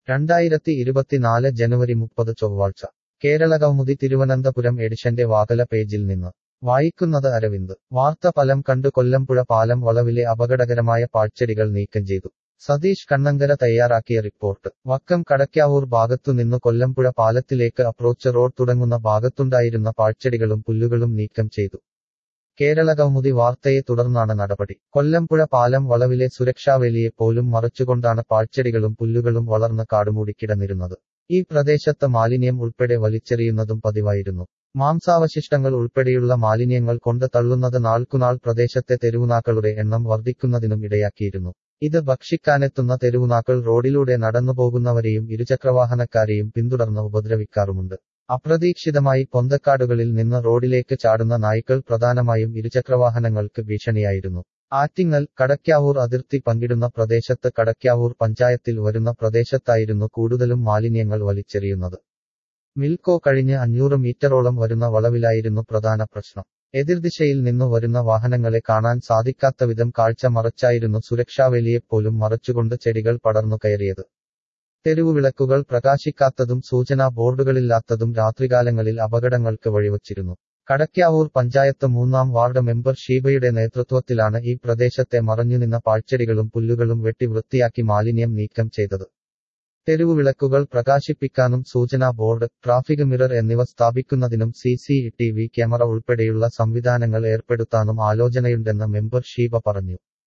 രണ്ടായിരത്തി ഇരുപത്തിനാല് ജനുവരി മുപ്പത് ചൊവ്വാഴ്ച കേരള കൗമുദി തിരുവനന്തപുരം എഡിഷന്റെ വാകല പേജിൽ നിന്ന് വായിക്കുന്നത് അരവിന്ദ് വാർത്ത ഫലം കണ്ടു കൊല്ലംപുഴ പാലം വളവിലെ അപകടകരമായ പാഴ്ചെടികൾ നീക്കം ചെയ്തു സതീഷ് കണ്ണങ്കര തയ്യാറാക്കിയ റിപ്പോർട്ട് വക്കം കടക്കാവൂർ ഭാഗത്തുനിന്ന് കൊല്ലംപുഴ പാലത്തിലേക്ക് അപ്രോച്ച് റോഡ് തുടങ്ങുന്ന ഭാഗത്തുണ്ടായിരുന്ന പാഴ്ചെടികളും പുല്ലുകളും നീക്കം ചെയ്തു കേരള കൗമുദി വാർത്തയെ തുടർന്നാണ് നടപടി കൊല്ലംപുഴ പാലം വളവിലെ സുരക്ഷാവേലിയെ പോലും മറച്ചുകൊണ്ടാണ് പാഴ്ചെടികളും പുല്ലുകളും വളർന്ന് കാടുമൂടിക്കിടന്നിരുന്നത് ഈ പ്രദേശത്ത് മാലിന്യം ഉൾപ്പെടെ വലിച്ചെറിയുന്നതും പതിവായിരുന്നു മാംസാവശിഷ്ടങ്ങൾ ഉൾപ്പെടെയുള്ള മാലിന്യങ്ങൾ കൊണ്ട് തള്ളുന്നത് നാൾക്കുനാൾ പ്രദേശത്തെ തെരുവുനാക്കളുടെ എണ്ണം വർദ്ധിക്കുന്നതിനും ഇടയാക്കിയിരുന്നു ഇത് ഭക്ഷിക്കാനെത്തുന്ന തെരുവുനാക്കൾ റോഡിലൂടെ നടന്നുപോകുന്നവരെയും ഇരുചക്രവാഹനക്കാരെയും പിന്തുടർന്ന് ഉപദ്രവിക്കാറുമുണ്ട് അപ്രതീക്ഷിതമായി പൊന്തക്കാടുകളിൽ നിന്ന് റോഡിലേക്ക് ചാടുന്ന നായ്ക്കൾ പ്രധാനമായും ഇരുചക്രവാഹനങ്ങൾക്ക് ഭീഷണിയായിരുന്നു ആറ്റിങ്ങൽ കടക്കാവൂർ അതിർത്തി പങ്കിടുന്ന പ്രദേശത്ത് കടക്കാവൂർ പഞ്ചായത്തിൽ വരുന്ന പ്രദേശത്തായിരുന്നു കൂടുതലും മാലിന്യങ്ങൾ വലിച്ചെറിയുന്നത് മിൽക്കോ കഴിഞ്ഞ് അഞ്ഞൂറ് മീറ്ററോളം വരുന്ന വളവിലായിരുന്നു പ്രധാന പ്രശ്നം എതിർദിശയിൽ നിന്നു വരുന്ന വാഹനങ്ങളെ കാണാൻ സാധിക്കാത്ത വിധം കാഴ്ച മറച്ചായിരുന്നു സുരക്ഷാവേലിയെപ്പോലും മറച്ചുകൊണ്ട് ചെടികൾ പടർന്നു കയറിയത് തെരുവുവിളക്കുകൾ പ്രകാശിക്കാത്തതും സൂചനാ ബോർഡുകളില്ലാത്തതും രാത്രികാലങ്ങളിൽ അപകടങ്ങൾക്ക് വഴിവച്ചിരുന്നു കടക്കാവൂർ പഞ്ചായത്ത് മൂന്നാം വാർഡ് മെമ്പർ ഷീബയുടെ നേതൃത്വത്തിലാണ് ഈ പ്രദേശത്തെ മറഞ്ഞുനിന്ന പാഴ്ചെടികളും പുല്ലുകളും വെട്ടി വൃത്തിയാക്കി മാലിന്യം നീക്കം ചെയ്തത് തെരുവുവിളക്കുകൾ പ്രകാശിപ്പിക്കാനും സൂചനാ ബോർഡ് ട്രാഫിക് മിറർ എന്നിവ സ്ഥാപിക്കുന്നതിനും C C T V camera ഉൾപ്പെടെയുള്ള സംവിധാനങ്ങൾ ഏർപ്പെടുത്താനും ആലോചനയുണ്ടെന്ന് മെമ്പർ ഷീബ പറഞ്ഞു